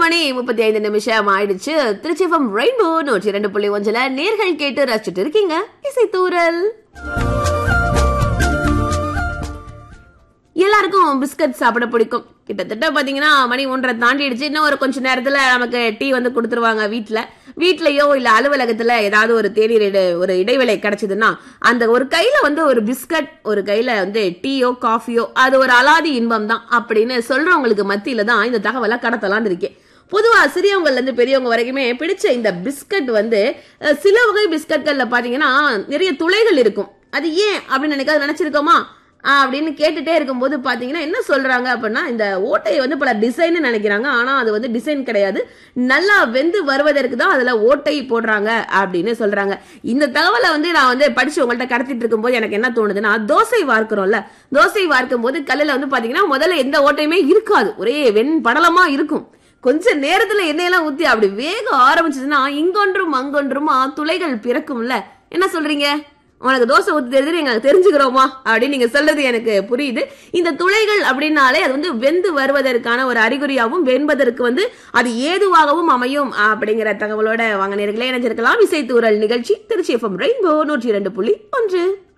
மணி முப்பத்தி ஐந்து நிமிஷம் ஆயிடுச்சு திருச்சிஃபம் ரெயின்போ நூற்றி இரண்டு புள்ளி ஒன்றுல நேர்கள் கேட்டு ரசிச்சுட்டு இருக்கீங்க இசை தூரல் எல்லாருக்கும் பிஸ்கட் சாப்பிட பிடிக்கும் கிட்டத்தட்ட பாத்தீங்கன்னா மணி ஒன்றரை தாண்டிடுச்சு இன்னும் ஒரு கொஞ்ச நேரத்துல நமக்கு டீ வந்து கொடுத்துருவாங்க வீட்ல வீட்லயோ இல்ல அலுவலகத்துல ஏதாவது ஒரு தேநீர் இட- ஒரு இடைவேளை கிடைச்சதுன்னா அந்த ஒரு கையில வந்து ஒரு பிஸ்கட் ஒரு கையில வந்து டீயோ காஃபியோ அது ஒரு அலாதி இன்பம் தான் அப்படின்னு சொல்றவங்களுக்கு மத்தியில தான் இந்த தகவலை கடத்தலாம்னு இருக்கேன் பொதுவா சிறியவங்கல இருந்து பெரியவங்க வரைக்குமே பிடிச்ச இந்த பிஸ்கட் வந்து அஹ், சில வகை பிஸ்கட்கள்ல பாத்தீங்கன்னா நிறைய துளைகள் இருக்கும் அது ஏன் அப்படின்னு நினைக்காது நினைச்சிருக்கோமா ஆஹ் அப்படின்னு கேட்டுட்டே இருக்கும்போது பாத்தீங்கன்னா என்ன சொல்றாங்க அப்படின்னா இந்த ஓட்டையை வந்து பல டிசைன் நினைக்கிறாங்க ஆனா அது வந்து டிசைன் கிடையாது நல்லா வெந்து வருவதற்கு தான் அதுல ஓட்டை போடுறாங்க அப்படின்னு சொல்றாங்க இந்த தகவலை வந்து நான் வந்து படிச்சு உங்கள்ட்ட கடத்திட்டு இருக்கும்போது எனக்கு என்ன தோணுதுன்னா தோசை வார்க்கிறோம்ல தோசை வார்க்கும் போது கல்லுல வந்து பாத்தீங்கன்னா முதல்ல எந்த ஓட்டையுமே இருக்காது ஒரே வெண் படலமா இருக்கும் கொஞ்ச நேரத்துல எண்ணெயெல்லாம் ஊத்தி அப்படி வேக ஆரம்பிச்சதுன்னா இங்கொன்றும் அங்கொன்றுமா துளைகள் பிறக்கும்ல என்ன சொல்றீங்க உனக்கு தோசை ஊத்தி தெரியுது எங்க தெரிஞ்சுக்கிறோமா அப்படின்னு நீங்க சொல்றது எனக்கு புரியுது இந்த துளைகள் அப்படின்னாலே அது வந்து வெந்து வருவதற்கான ஒரு அறிகுறியாகவும் வெண்பதற்கு வந்து அது ஏதுவாகவும் அமையும் அப்படிங்கிற தகவலோட வாங்க நேர்களே இணைஞ்சிருக்கலாம் இசைத்தூரல் நிகழ்ச்சி திருச்சி எஃப்எம் ரெயின்போ நூற்றி இரண்டு புள்ளி ஒன்று